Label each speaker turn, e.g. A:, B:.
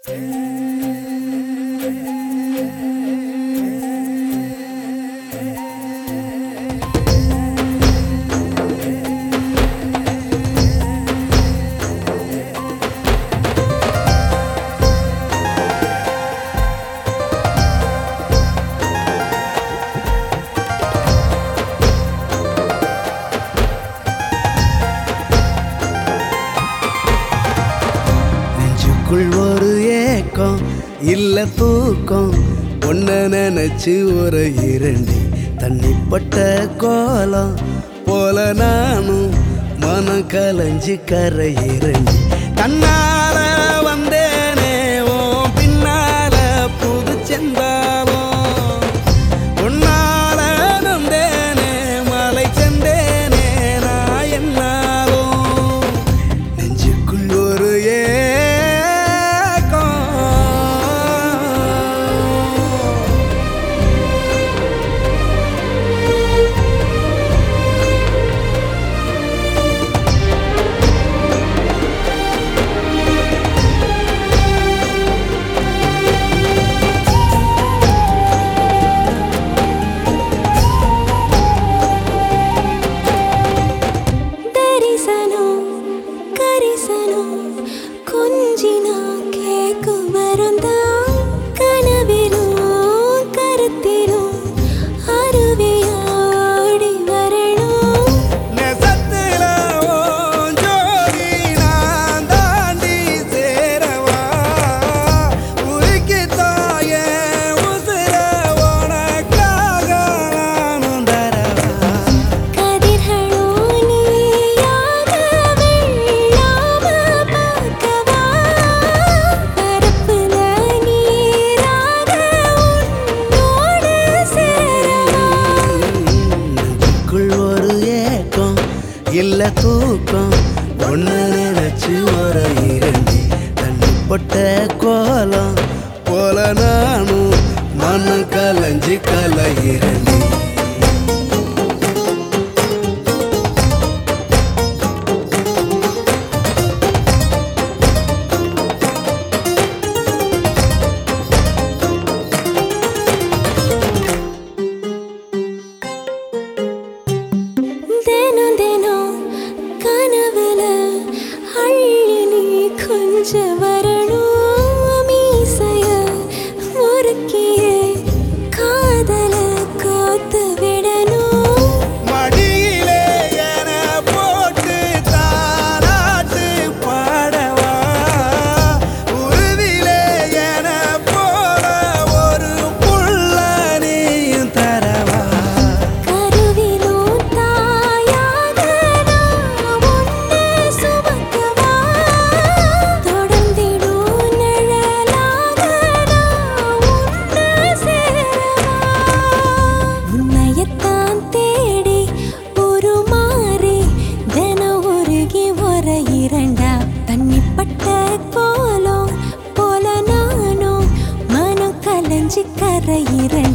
A: நெஞ்சுக்குள் ஒரு ஏக்கம் இல்ல தூக்கம் ஒன்ன நினைச்சு ஒரு இரண்டி தண்ணிப்பட்ட கோலம் போல நானும் மனம் கலைஞ்சு கரை இரண்டி கண்ணால வந்தேனே ஓ பின்னால புது செந்தாலும் உன்னால நந்தேனே மலை செந்தேனே நான் என்னாலும் நெஞ்சுக்குள் ஒரு ஏக்கம்
B: தரிசனம் கரிசனம் கொஞ்சினா கேக்கும் வரந்தான் கனவிலும் கருத்திலும் அருவியாடி வரணும்
A: நெசத்துல உன் ஜோடி நான் தாண்டி சேரவா உருக்கித்தான் என் உசுர உனக்காக நானும் தரவா
B: கதிர்களும் நீயாக வெள்ளாம பார்க்கவா பரப்புல நீராக உன்னோடு சேரவா
A: நெஞ்சுக்குள் ஒரு ஏக்கம் இல்ல தூக்கம் ஒன்னு நினைச்சு ஒரு இரண்டி தண்ணிப்பட்ட கோலம் போல நானும் மன கலைஞ்சு கலை இரண்டி
B: தினம் தினம் கனவுல அள்ளி நீ கொஞ்ச வரணும் மீசைய முறுக்கிய காதல கோத்து விடணும்
A: மடியிலே என போட்டு தாராட்டு பாடவா உருவிலே என போல ஒரு புள்ள நீயும் தரவா
B: கருவிலும் தாயாக நான் உன்னை சுமக்கவா தொடர்ந்திடும் நிழலாக நான் உன்னை சேரவா உன்னையத்தான் தேடி ஒரு மாறி தினம் உருகி ஒரு இரண்டா தண்ணிப்பட்ட கோலம் போல நானும் மனம் கலைஞ்சு கரை இரண்டா